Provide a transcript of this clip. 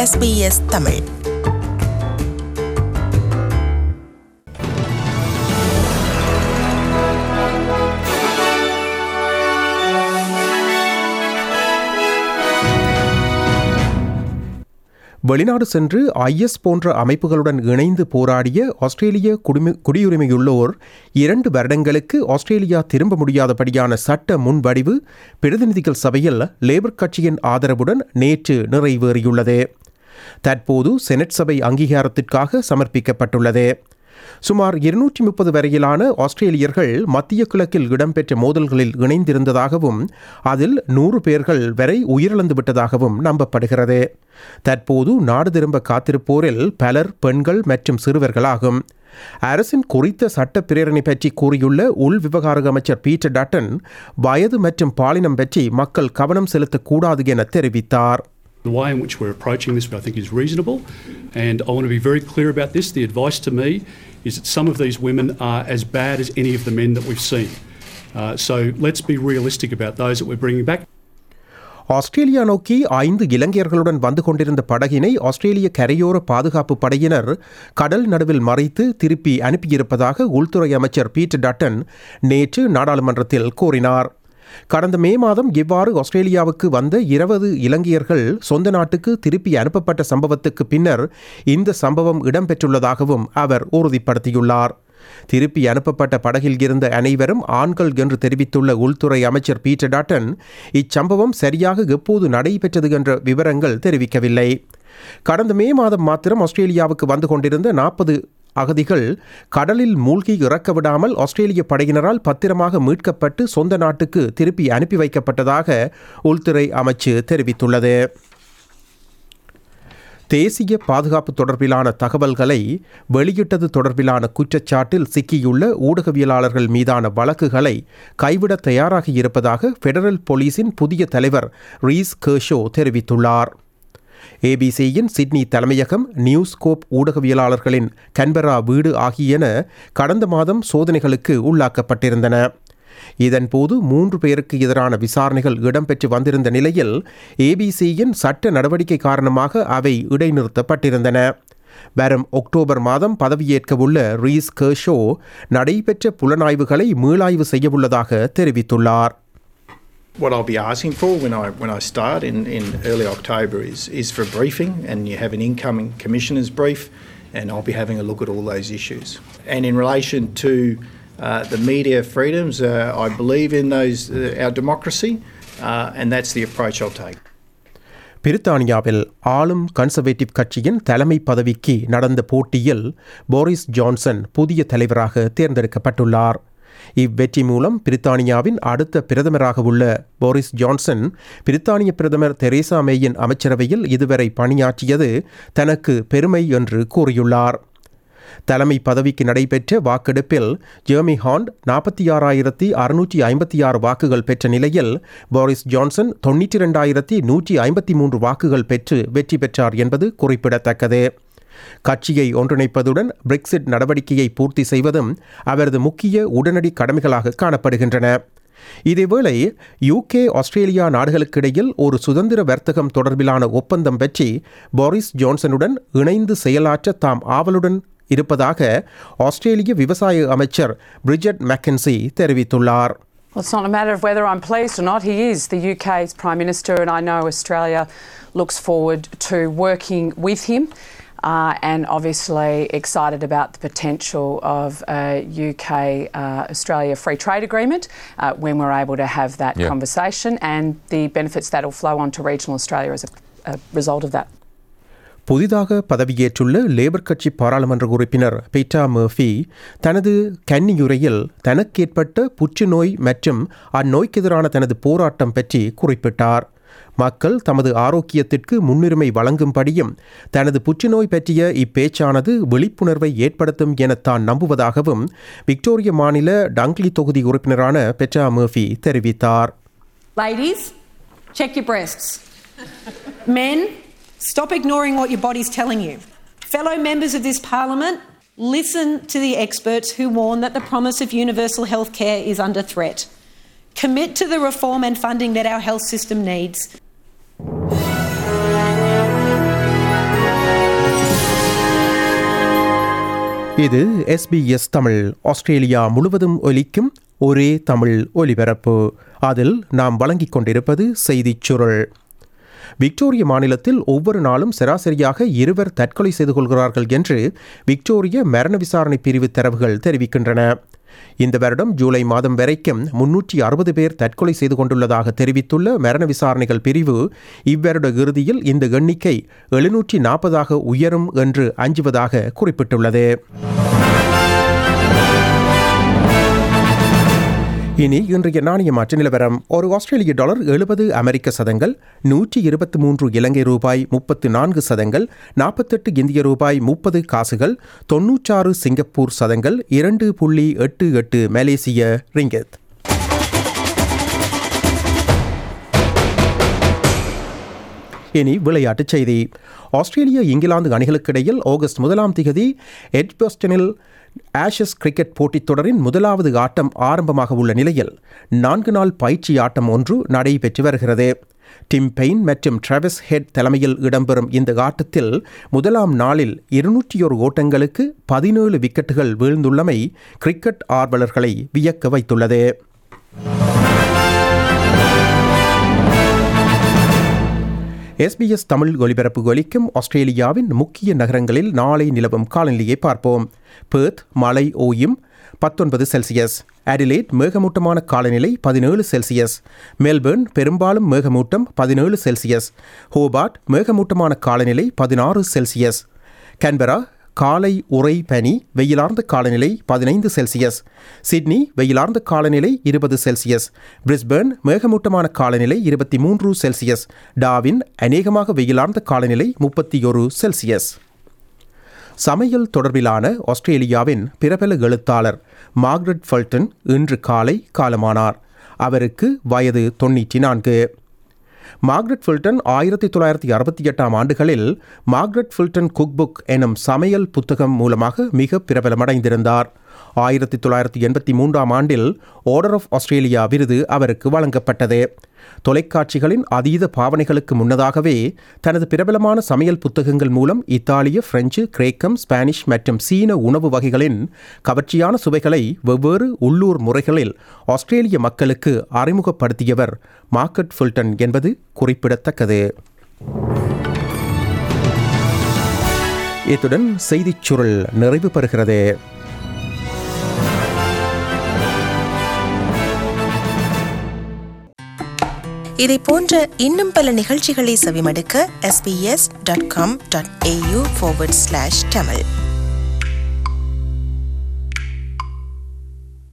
SBS Tamil வெளிநாடு சென்று IS போன்ற அமைப்புகளுடன் இணைந்து போராடிய ஆஸ்திரேலிய குடிமி- குடியுரிமையுள்ளோர் இரண்டு வருடங்களுக்கு ஆஸ்திரேலியா திரும்ப முடியாதபடியான சட்ட முன்வடிவு பிரதிநிதிகள் சபையில் லேபர் கட்சியின் ஆதரவுடன் நேற்று நிறைவேறியுள்ளது தற்போது செனட் சபை அங்கீகாரத்திற்காக சமர்ப்பிக்கப்பட்டுள்ளது சுமார் இருநூற்றி முப்பது வரையிலான ஆஸ்திரேலியர்கள் மத்திய கிழக்கில் இடம்பெற்ற மோதல்களில் இணைந்திருந்ததாகவும் அதில் நூறு பேர்கள் வரை உயிரிழந்து விட்டதாகவும் நம்பப்படுகிறது தற்போது நாடு திரும்ப காத்திருப்போரில் பலர் பெண்கள் மற்றும் சிறுவர்களாகும் அரசின் குறித்த சட்ட பிரேரணை பற்றி கூறியுள்ள உள் விவகார அமைச்சர் பீட்டர் டட்டன் வயது மற்றும் பாலினம் பற்றி மக்கள் கவனம் செலுத்தக்கூடாது என தெரிவித்தார் The way in which we're approaching this, I think, is reasonable. And I want to be very clear about this. The advice to me is that some of these women are as bad as any of the men that we've seen. Uh, so let's be realistic about those that we're bringing back. Australia நோக்கி ஐந்து இலங்கையர்களுடன் வந்து கொண்டிருந்த படகினை ஆஸ்திரேலிய கரையோர பாதுகாப்பு படையினர் கடல் நடுவில் மறைத்து திருப்பி அனுப்பியிருப்பதாக உள்துறை அமைச்சர் பீட்டர் டட்டன் நேற்று நாடாளுமன்றத்தில் கூறினார் கடந்த மே மாதம் இவ்வாறு ஆஸ்திரேலியாவுக்கு வந்த இருபது இலங்கையர்கள் சொந்த நாட்டுக்கு திருப்பி அனுப்பப்பட்ட சம்பவத்துக்கு பின்னர் இந்த சம்பவம் இடம்பெற்றுள்ளதாகவும் அவர் உறுதிப்படுத்தியுள்ளார் திருப்பி அனுப்பப்பட்ட படகில் இருந்த அனைவரும் ஆண்கள் என்று தெரிவித்துள்ள உள்துறை அமைச்சர் பீட்டர் டாட்டன் இச்சம்பவம் சரியாக எப்போது நடைபெற்றது என்ற விவரங்கள் தெரிவிக்கவில்லை கடந்த மே மாதம் மாத்திரம் ஆஸ்திரேலியாவுக்கு வந்து கொண்டிருந்த நாற்பது அகதிகள் கடலில் மூழ்கி இறக்க விடாமல் ஆஸ்திரேலிய படையினரால் பத்திரமாக மீட்கப்பட்டு சொந்த நாட்டுக்கு திருப்பி அனுப்பி வைக்கப்பட்டதாக உள்துறை அமைச்சு தெரிவித்துள்ளது தேசிய பாதுகாப்பு தொடர்பிலான தகவல்களை வெளியிட்டது தொடர்பிலான குற்றச்சாட்டில் சிக்கியுள்ள ஊடகவியலாளர்கள் மீதான வழக்குகளை கைவிட தயாராகி இருப்பதாக ஃபெடரல் போலீஸின் புதிய தலைவர் ரீஸ் கேஷோ தெரிவித்துள்ளார் ஏபிசியின் சிட்னி தலைமையகம் நியூஸ்கோப் ஊடகவியலாளர்களின் கன்பரா வீடு ஆகியன கடந்த மாதம் சோதனைகளுக்கு உள்ளாக்கப்பட்டிருந்தன இதன்போது மூன்று பேருக்கு எதிரான விசாரணைகள் இடம்பெற்று வந்திருந்த நிலையில் ஏபிசியின் சட்ட நடவடிக்கை காரணமாக அவை இடைநிறுத்தப்பட்டிருந்தன வரும் அக்டோபர் மாதம் பதவியேற்கவுள்ள ரீஸ் கேஷோ நடைபெற்ற புலனாய்வுகளை மீளாய்வு செய்யவுள்ளதாக தெரிவித்துள்ளார் What I'll be asking for when I when I start in, in early October is is for a briefing, and you have an incoming commissioner's brief, and I'll be having a look at all those issues. And in relation to uh, the media freedoms, uh, I believe in those uh, our democracy, uh, and that's the approach I'll take. பிரித்தானியாவில் ஆளும் conservative கட்சியின் தலைமை பதவிக்கு நடந்த போட்டியில் Boris Johnson புதிய தலைவராக தேர்ந்தெடுக்கப்பட்டுள்ளார் இவ்வெற்றி மூலம் பிரித்தானியாவின் அடுத்த பிரதமராக உள்ள போரிஸ் ஜான்சன் பிரித்தானிய பிரதமர் தெரேசா மேயின் அமைச்சரவையில் இதுவரை பணியாற்றியது தனக்கு பெருமை என்று கூறியுள்ளார் தலைமை பதவிக்கு நடைபெற்ற வாக்கெடுப்பில் ஜெர்மி ஹாண்ட் நாற்பத்தி ஆறாயிரத்தி அறுநூற்றி ஐம்பத்தி ஆறு வாக்குகள் பெற்ற நிலையில் போரிஸ் ஜான்சன் தொண்ணூற்றி ரெண்டாயிரத்தி நூற்றி ஐம்பத்தி மூன்று வாக்குகள் பெற்று வெற்றி பெற்றார் என்பது குறிப்பிடத்தக்கது கட்சியை ஒன்றிணைப்பதுடன் பிரெக்சிட் நடவடிக்கையை பூர்த்தி செய்வதும் அவரது முக்கிய உடனடி கடமைகளாக காணப்படுகின்றன இதேவேளை யூகே ஆஸ்திரேலியா நாடுகளுக்கிடையில் ஒரு சுதந்திர வர்த்தகம் தொடர்பிலான ஒப்பந்தம் பற்றி போரிஸ் ஜான்சனுடன் இணைந்து செயலாற்ற தாம் ஆவலுடன் இருப்பதாக ஆஸ்திரேலிய விவசாய அமைச்சர் பிரிஜட் மெக்கன்சி தெரிவித்துள்ளார் Well, it's not a matter of whether I'm pleased or not. He is the UK's Prime Minister, and I know Australia looks forward to working with him. Uh, and obviously excited about the potential of a UK uh, Australia free trade agreement uh, when we're able to have that Yeah. conversation and the benefits that will flow on to regional Australia as a, a result of that. புதிதாக பதவியேற்றுள்ள labour கட்சி பாராளுமன்ற உறுப்பினர் beta Murphy தனது கன்னியுரையில் தனக்கேற்பட்ட புற்றுநோய் மற்றும் அந்நோய்க்கு எதிரான தனது போராட்டம் பற்றி குறிப்பிட்டார் மக்கள் தமது ஆரோக்கியத்திற்கு முன்னுரிமை வழங்கும்படியும் தனது புற்றுநோய் பற்றிய இப்பேச்சானது விழிப்புணர்வை ஏற்படுத்தும் என தான் நம்புவதாகவும் விக்டோரிய மாநில டங்க்லி தொகுதி உறுப்பினரான பெட்ரா மர்ஃபி தெரிவித்தார் Ladies, check your breasts. Men, stop ignoring what your body's telling you. Fellow members of this parliament, listen to the experts who warn that the promise of universal health care is under threat. Commit to the reform and funding that our health system needs. இது SBS Tamil Australia முழுவதும் ஒலிக்கும் ஒரே தமிழ் ஒலிபரப்பு அதில் நாம் வழங்கிக் கொண்டிருப்பது செய்திச் சுருள் விக்டோரிய மாநிலத்தில் ஒவ்வொரு நாளும் சராசரியாக இருவர் தற்கொலை செய்து கொள்கிறார்கள் என்று விக்டோரிய மரண விசாரணை பிரிவு தரவுகள் தெரிவிக்கின்றன இந்த வருடம் ஜூலை மாதம் வரைக்கும் முன்னூற்றி அறுபது பேர் தற்கொலை செய்து கொண்டுள்ளதாக தெரிவித்துள்ள மரண விசாரணைகள் பிரிவு இவ்வருட இறுதியில் இந்த எண்ணிக்கை எழுநூற்றி நாற்பதாக உயரும் என்று அஞ்சுவதாக குறிப்பிட்டுள்ளது இனி இன்றைய நாணய மாற்று நிலவரம் ஒரு ஆஸ்திரேலிய டாலர் எழுபது அமெரிக்க சதங்கள் நூற்றி இருபத்தி மூன்று இலங்கை ரூபாய் முப்பத்து நான்கு சதங்கள் நாற்பத்தெட்டு இந்திய ரூபாய் முப்பது காசுகள் தொன்னூற்றாறு சிங்கப்பூர் சதங்கள் இரண்டு புள்ளி எட்டு எட்டு மலேசிய ரிங்கத் இனி விளையாட்டுச் செய்தி ஆஸ்திரேலிய இங்கிலாந்து அணிகளுக்கிடையில் ஆகஸ்ட் முதலாம் திகதி எட்பஸ்டனில் ஆஷஸ் கிரிக்கெட் போட்டித் தொடரின் முதலாவது ஆட்டம் ஆரம்பமாக உள்ள நிலையில் நான்கு நாள் பயிற்சி ஆட்டம் ஒன்று நடைபெற்று வருகிறது டிம் பெயின் மற்றும் டிராவிஸ் ஹெட் தலைமையில் இடம்பெறும் இந்த ஆட்டத்தில் முதலாம் நாளில் இருநூற்றி ஒரு ஓட்டங்களுக்கு பதினேழு விக்கெட்டுகள் வீழ்ந்துள்ளமை கிரிக்கெட் ஆர்வலர்களை வியக்க வைத்துள்ளது எஸ்பிஎஸ் தமிழ் ஒலிபரப்பு ஒலிக்கும் ஆஸ்திரேலியாவின் முக்கிய நகரங்களில் நாளை நிலவும் காலநிலையை பார்ப்போம் பேர்த் மழை ஓயும் பத்தொன்பது செல்சியஸ் அடிலேட் மேகமூட்டமான காலநிலை பதினேழு செல்சியஸ் மெல்பர்ன் பெரும்பாலும் மேகமூட்டம் பதினேழு செல்சியஸ் ஹோபார்ட் மேகமூட்டமான காலநிலை பதினாறு செல்சியஸ் கேன்பரா காலை உறை பனி வெயிலார்ந்த காலநிலை பதினைந்து செல்சியஸ் சிட்னி வெயிலார்ந்த காலநிலை இருபது செல்சியஸ் பிரிஸ்பர்ன் மேகமூட்டமான காலநிலை இருபத்தி மூன்று செல்சியஸ் டாவின் அநேகமாக வெயிலார்ந்த காலநிலை முப்பத்தி ஒரு செல்சியஸ் சமையல் தொடர்பிலான ஆஸ்திரேலியாவின் பிரபல எழுத்தாளர் மார்க்ரெட் ஃபல்டன் இன்று காலை காலமானார் அவருக்கு வயது தொண்ணூற்றி நான்கு மார்க்ரெட் ஃபில்டன் ஆயிரத்தி தொள்ளாயிரத்தி அறுபத்தி எட்டாம் ஆண்டுகளில் மார்க்ரெட் ஃபில்டன் குக்புக் எனும் சமையல் புத்தகம் மூலமாக மிக பிரபலமடைந்திருந்தார் ஆயிரத்தி தொள்ளாயிரத்தி எண்பத்தி மூன்றாம் ஆண்டில் ஆர்டர் ஆஃப் ஆஸ்திரேலியா விருது அவருக்கு வழங்கப்பட்டது தொலைக்காட்சிகளின் அதீத பாவனைகளுக்கு முன்னதாகவே தனது பிரபலமான சமையல் புத்தகங்கள் மூலம் இத்தாலிய பிரெஞ்சு கிரேக்கம் ஸ்பானிஷ் மற்றும் சீன உணவு வகைகளின் கவர்ச்சியான சுவைகளை வெவ்வேறு உள்ளூர் முறைகளில் ஆஸ்திரேலிய மக்களுக்கு அறிமுகப்படுத்தியவர் மார்க்கெட் ஃபில்டன் என்பது குறிப்பிடத்தக்கது இத்துடன் செய்திச் சுருள் நிறைவு பெறுகிறது இதை போன்ற இன்னும் பல நிகழ்ச்சிகளை செவிமடுக்க sbs.com.au forward slash tamil